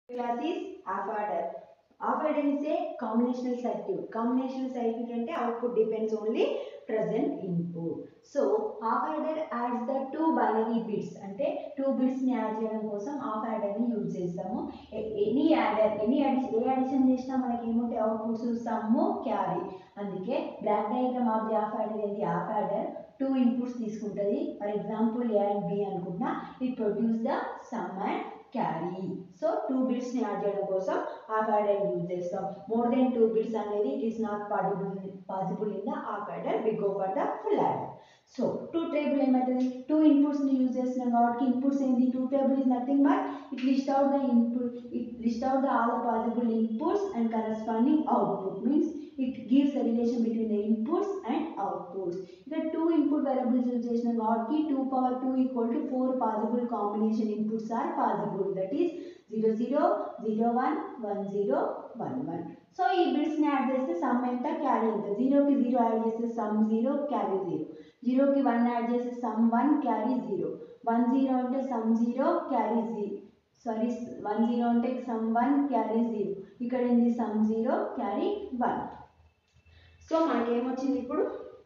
class is half adder. Half adder is a combinational circuit. Combinational circuit అంటే output depends only present input. So half adder adds the two binary bits అంటే two bits ని add చేయడం కోసం half adder ని use చేస్తాము any adder any addition ఏ addition చేసినా మనకి ఏముంటాయి అవుట్పుట్స్ సమ్ క్యారీ అందుకే block diagram of the half adder ఏంటి హాఫ్ యాడర్ టూ ఇన్పుట్స్ తీసుకుంటుంది for example A and B అనుకున్నా it produce the sum and carry so two bits ని add చేయడం కోసం హాఫ్ యాడర్ యూజ్ చేస్తాం more then two bits అనేది it is not possible possible in the half adder we go for the full adder so టూ table ఏమవుతుంది two inputs ని use చేస్తున్నాం కాబట్టి ఇన్పుట్స్ ఏంటి టూ table is nothing but it list out the input it list out the all the possible inputs and corresponding output means it gives the relation between the inputs and outputs ఇక్కడ two input variables use చేసిన కాబట్టి two power two equal to four possible combination inputs are possible that is zero zero zero one one zero one one so ఈ బిట్స్ని add చేస్తే sum ఎంత carry ఎంత జీరోకి zero add చేస్తే sum zero carry zero జీరోకి one add చేస్తే sum one carry zero one zero అంటే sum zero carry zero sorry one zero అంటే సమ్ వన్ క్యారీ జీరో ఇక్కడ ఏంది sum zero carry one so మనకేమొచ్చింది ఇప్పుడు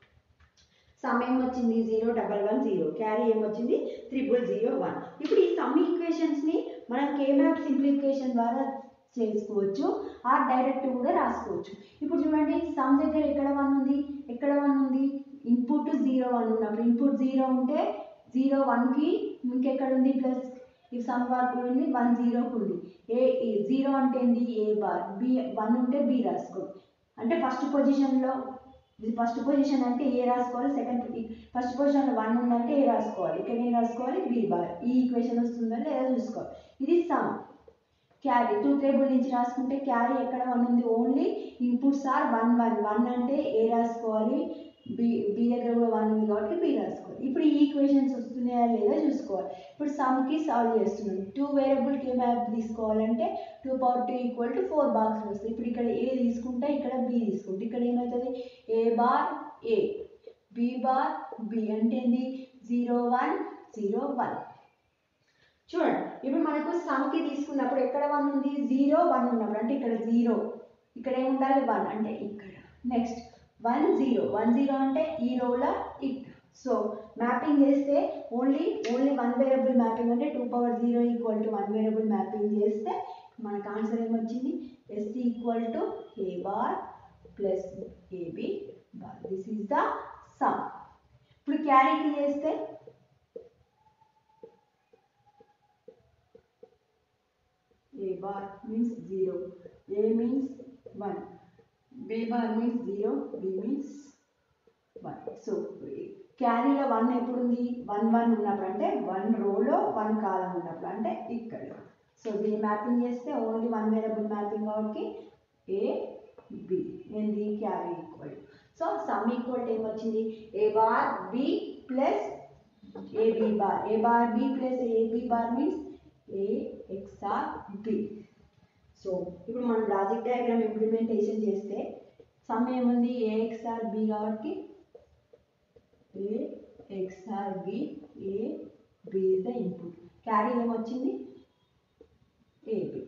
సమ్ ఏమొచ్చింది zero double one zero carry ఏమొచ్చింది త్రిబుల్ జీరో వన్ ఇప్పుడు ఈ సమ్ ఈక్వేషన్స్ని మనం కేమ్యాప్ సింప్లిఫికేషన్ ద్వారా చేసుకోవచ్చు ఆ డైరెక్ట్ కూడా రాసుకోవచ్చు ఇప్పుడు చూడండి సమ్ దగ్గర ఎక్కడ వన్ ఉంది ఎక్కడ వన్ ఉంది ఇన్పుట్ జీరో వన్ ఉన్నప్పుడు ఇన్పుట్ జీరో ఉంటే జీరో వన్కి ఇంకెక్కడ ఉంది ప్లస్ ఈ సమ్ వరకు ఉంది వన్ జీరోకి ఉంది ఏ జీరో అంటే ఏంది ఏ బార్ బి వన్ ఉంటే బి రాసుకో అంటే ఫస్ట్ పొజిషన్లో ఇది ఫస్ట్ పొజిషన్ అంటే ఏ రాసుకోవాలి సెకండ్ ఫస్ట్ పొజిషన్లో వన్ ఉందంటే ఏ రాసుకోవాలి ఇక్కడ ఏం రాసుకోవాలి బి బార్ ఈ ఈక్వేషన్ వస్తుందో లేదా చూసుకోవాలి ఇది సమ్ క్యారీ టూ టేబుల్ నుంచి రాసుకుంటే క్యారీ ఎక్కడ వన్ ఉంది only inputs are one one one అంటే ఏ రాసుకోవాలి బి బి దగ్గర కూడా వన్ ఉంది కాబట్టి బి రాసుకోవాలి ఇప్పుడు ఈ ఈక్వేషన్స్ వస్తున్నాయా లేదా చూసుకోవాలి ఇప్పుడు సమ్కి సాల్వ్ చేస్తున్నాం టూ వేరియబుల్కి ఏ మ్యాప్ తీసుకోవాలంటే two power two equal to four box వస్తుంది ఇప్పుడు ఇక్కడ ఏ తీసుకుంటే ఇక్కడ బి తీసుకుంటే ఇక్కడ ఏమవుతుంది A bar A B bar B అంటే ఏంది జీరో వన్ జీరో వన్ చూడండి ఇప్పుడు మనకు సమ్కి తీసుకున్నప్పుడు ఎక్కడ వన్ ఉంది జీరో వన్ ఉన్నప్పుడు అంటే ఇక్కడ జీరో ఇక్కడ ఏముండాలి వన్ అంటే ఇక్కడ next one zero one zero అంటే ఈ రోలో ఇట్ సో మ్యాపింగ్ చేస్తే only only one variable mapping అంటే two power zero equal to one variable mapping చేస్తే మనకు ఆన్సర్ ఏమొచ్చింది S equal to A bar plus A B bar this is the sum ఇప్పుడు క్యారీకి చేస్తే A bar means 0, A means 1, B bar means 0, B means 1. So, క్యారీలో one ఎప్పుడు ఉంది one one ఉన్నప్పుడు అంటే వన్ రోలో వన్ కాలం ఉన్నప్పుడు అంటే ఇక్కడ సో దీన్ని మ్యాపింగ్ చేస్తే ఓన్లీ వన్ వేరియబుల్ మ్యాపింగ్ కాబట్టి ఏ బి ఏంది carry equal so sum equal ఏమొచ్చింది A bar B plus A B bar A bar B plus A B bar means A XOR B so ఇప్పుడు మనం లాజిక్ డయాగ్రామ్ ఇంప్లిమెంటేషన్ చేస్తే sum ఏముంది A XOR B కాబట్టి A XOR B A B is the input carry ఏమొచ్చింది A B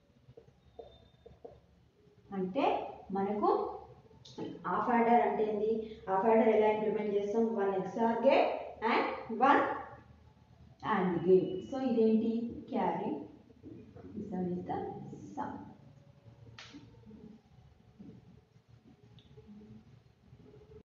అంటే మనకు half adder అంటే ఏంది హాఫ్ ఆర్డర్ ఎలా ఇంప్లిమెంట్ చేస్తాం one XOR gate and one and gate so ఇదేంటి carry this one is the sum